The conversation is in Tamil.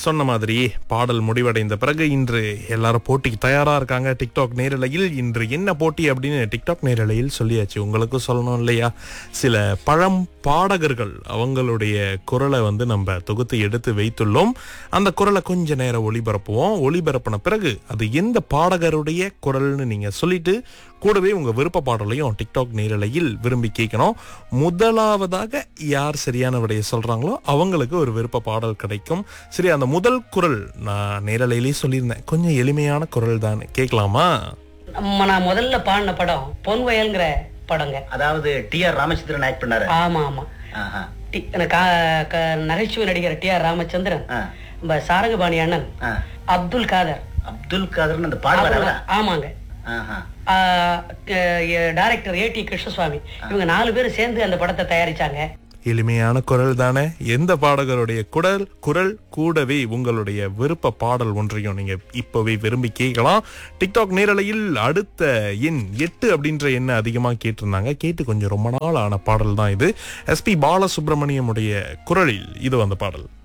சொன்ன மாதிரி பாடல் முடிவடைந்த பிறகு இன்று எல்லாரும் போட்டிக்கு தயாரா இருக்காங்க டிக்டாக் நேரலையில் இன்று என்ன போட்டி அப்படின்னு டிக்டாக் நேரலையில் சொல்லியாச்சு உங்களுக்கு சொல்லணும் இல்லையா சில பழம் பாடகர்கள் அவங்களுடைய குரலை வந்து நம்ம தொகுத்து எடுத்து வைத்துள்ளோம் அந்த குரலை கொஞ்ச நேரம் ஒளிபரப்புவோம் ஒளிபரப்பின பிறகு அது எந்த பாடகருடைய குரல்னு நீங்க சொல்லிட்டு கூடவே உங்க விருப்ப பாடலையும் டிக்டாக் நேரலையில் விரும்பி கேட்கணும் முதலாவதாக யார் சரியான விடையை சொல்றாங்களோ அவங்களுக்கு ஒரு விருப்ப பாடல் கிடைக்கும் சரி அந்த முதல் குரல் நான் நேரலையிலேயே சொல்லியிருந்தேன் கொஞ்சம் எளிமையான குரல் தான் கேட்கலாமா நம்ம நான் முதல்ல பாடின படம் பொன் வயல்ங்கிற படங்க அதாவது டி ஆர் ராமச்சந்திரன் ஆக்ட் பண்ணாரு ஆமா ஆமா ஆஹா. டி- எனக்கு கா- க- நகைச்சுவை நடிகர் டி ஆர் ராமச்சந்திரன் ஆ. நம்ம சாரங்கபாணி அண்ணன் ஆ. அப்துல் காதர் அப்துல் காதர்னு அந்த பாடுவாரா அவங்க- ஆமாங்க ஆஹா. டைரக்டர் ஏ டி கிருஷ்ணசுவாமி இவங்க நாலு பேரும் சேர்ந்து அந்த படத்தை தயாரிச்சாங்க எளிமையான குரல் தானே எந்த பாடகருடைய குரல் குரல் கூடவே உங்களுடைய விருப்ப பாடல் ஒன்றையும் நீங்க இப்பவே விரும்பி கேட்கலாம் டிக்டாக் நேரலையில் அடுத்த எண் எட்டு அப்படின்ற எண்ணை அதிகமா கேட்டிருந்தாங்க கேட்டு கொஞ்சம் ரொம்ப நாள் ஆன பாடல் தான் இது எஸ்பி பாலசுப்ரமணியமுடைய குரலில் இது அந்த பாடல்